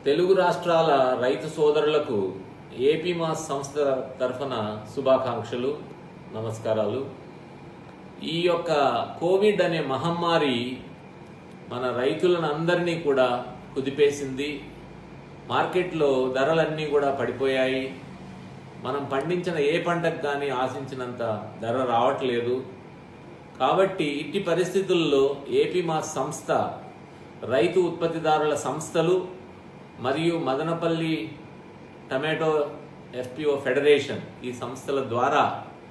తెలుగు రాష్ట్రాల రైతు సోదరులకు ఏపీ మాస్ సంస్థ తరఫున శుభాకాంక్షలు నమస్కారాలు ఈ యొక్క కోవిడ్ అనే మహమ్మారి మన రైతులను అందరినీ కూడా కుదిపేసింది మార్కెట్లో ధరలన్నీ కూడా పడిపోయాయి మనం పండించిన ఏ పంటకు కానీ ఆశించినంత ధర రావట్లేదు కాబట్టి ఇట్టి పరిస్థితుల్లో ఏపీ మా సంస్థ రైతు ఉత్పత్తిదారుల సంస్థలు మరియు మదనపల్లి టమాటో ఎఫ్పిఓ ఫెడరేషన్ ఈ సంస్థల ద్వారా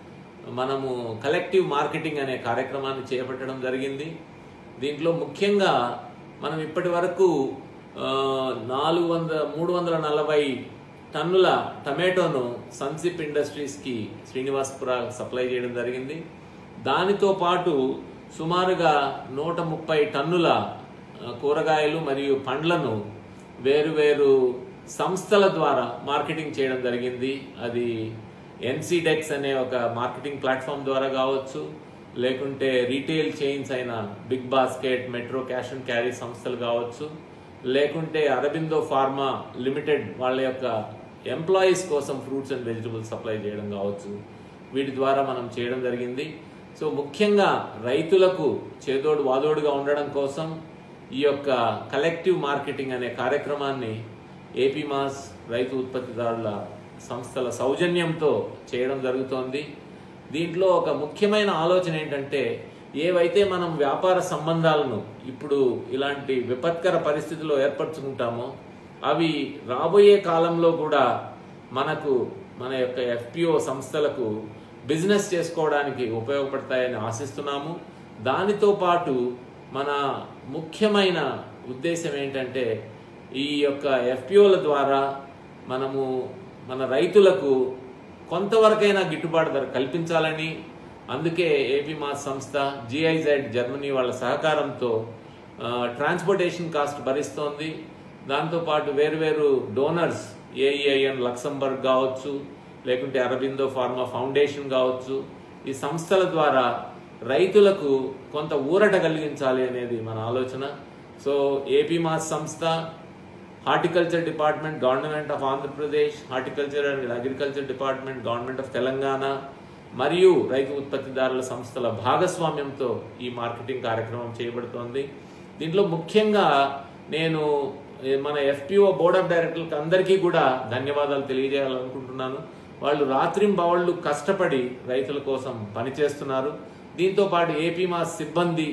మనము కలెక్టివ్ మార్కెటింగ్ అనే కార్యక్రమాన్ని చేపట్టడం జరిగింది దీంట్లో ముఖ్యంగా మనం ఇప్పటి వరకు ఆ, నాలుగు వందల మూడు వందల నలభై టన్నుల టమాటోను సన్సిప్ ఇండస్ట్రీస్కి శ్రీనివాస్పుర సప్లై చేయడం జరిగింది దానితో పాటు సుమారుగా నూట ముప్పై టన్నుల ఆ, కూరగాయలు మరియు పండ్లను వేరు వేరు సంస్థల ద్వారా మార్కెటింగ్ చేయడం జరిగింది అది ఎన్సీడెక్స్ అనే ఒక మార్కెటింగ్ ప్లాట్ఫామ్ ద్వారా కావచ్చు లేకుంటే రీటైల్ చైన్స్ అయిన Big Basket Metro Cash and Carry సంస్థలు కావచ్చు లేకుంటే అరబిందో ఫార్మా లిమిటెడ్ వాళ్ళ యొక్క ఎంప్లాయీస్ కోసం ఫ్రూట్స్ అండ్ వెజిటబుల్స్ సప్లై చేయడం కావచ్చు వీటి ద్వారా మనం చేయడం జరిగింది సో ముఖ్యంగా రైతులకు చేదోడు వాదోడుగా ఉండడం కోసం ఈ యొక్క కలెక్టివ్ మార్కెటింగ్ అనే కార్యక్రమాన్ని ఏపీ మాస్ రైతు ఉత్పత్తిదారుల సంస్థల సౌజన్యంతో చేయడం జరుగుతోంది దీంట్లో ఒక ముఖ్యమైన ఆలోచన ఏంటంటే ఏవైతే మనం వ్యాపార సంబంధాలను ఇప్పుడు ఇలాంటి విపత్కర పరిస్థితుల్లో ఏర్పరచుకుంటామో అవి రాబోయే కాలంలో కూడా మనకు మన యొక్క ఎఫ్పిఓ సంస్థలకు బిజినెస్ చేసుకోవడానికి ఉపయోగపడతాయని ఆశిస్తున్నాము దానితో పాటు మన ముఖ్యమైన ఉద్దేశం ఏంటంటే ఈ యొక్క ఎఫ్పిఓల ద్వారా మనము మన రైతులకు కొంతవరకైనా గిట్టుబాటు ధర కల్పించాలని అందుకే ఏపీ మాస్ సంస్థ జిఐజెడ్ జర్మనీ వాళ్ళ సహకారంతో ఆ, ట్రాన్స్పోర్టేషన్ కాస్ట్ భరిస్తోంది దాంతోపాటు వేరువేరు డోనర్స్ ఏఈఐఎన్ లక్సంబర్గ్ కావచ్చు లేకుంటే అరబిందో ఫార్మా ఫౌండేషన్ కావచ్చు ఈ సంస్థల ద్వారా రైతులకు కొంత ఊరట కలిగించాలి అనేది మన ఆలోచన సో ఏపీ మాస్ సంస్థ horticulture department government of Andhra Pradesh horticulture and agriculture department government of Telangana మరియు రైతు ఉత్పత్తిదారుల సంస్థల భాగస్వామ్యంతో ఈ మార్కెటింగ్ కార్యక్రమం చేయబడుతోంది దీంట్లో ముఖ్యంగా నేను ఏ, మన ఎఫ్పిఓ బోర్డ్ ఆఫ్ డైరెక్టర్లకు అందరికీ కూడా ధన్యవాదాలు తెలియజేయాలనుకుంటున్నాను వాళ్ళు రాత్రింబవళ్ళు కష్టపడి రైతుల కోసం పనిచేస్తున్నారు దీంతో పాటు ఏపీ మా సిబ్బంది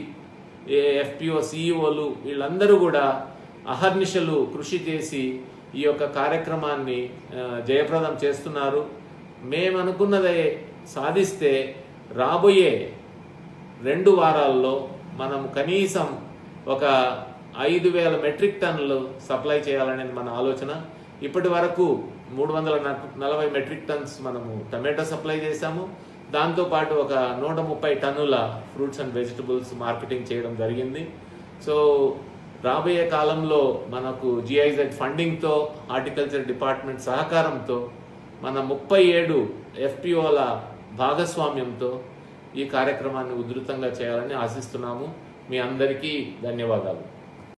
ఏ ఎఫ్పిఓ సిఇఓలు వీళ్ళందరూ కూడా అహర్నిశలు కృషి చేసి ఈ యొక్క కార్యక్రమాన్ని ఆ, జయప్రదం చేస్తున్నారు మేము అనుకున్నదే సాధిస్తే రాబోయే రెండు వారాల్లో మనం కనీసం ఒక ఐదు వేల మెట్రిక్ టన్నులు సప్లై చేయాలనేది మన ఆలోచన ఇప్పటి వరకు మూడు వందల నలభై మెట్రిక్ టన్స్ మనము టమాటో సప్లై చేశాము దాంతోపాటు ఒక నూట ముప్పై టన్నుల ఫ్రూట్స్ అండ్ వెజిటబుల్స్ మార్కెటింగ్ చేయడం జరిగింది సో రాబోయే కాలంలో మనకు జిఐజెడ్ ఫండింగ్తో హార్టికల్చర్ డిపార్ట్మెంట్ సహకారంతో మన ముప్పై ఏడు ఎఫ్పిఓల భాగస్వామ్యంతో ఈ కార్యక్రమాన్ని ఉధృతంగా చేయాలని ఆశిస్తున్నాము మీ అందరికీ ధన్యవాదాలు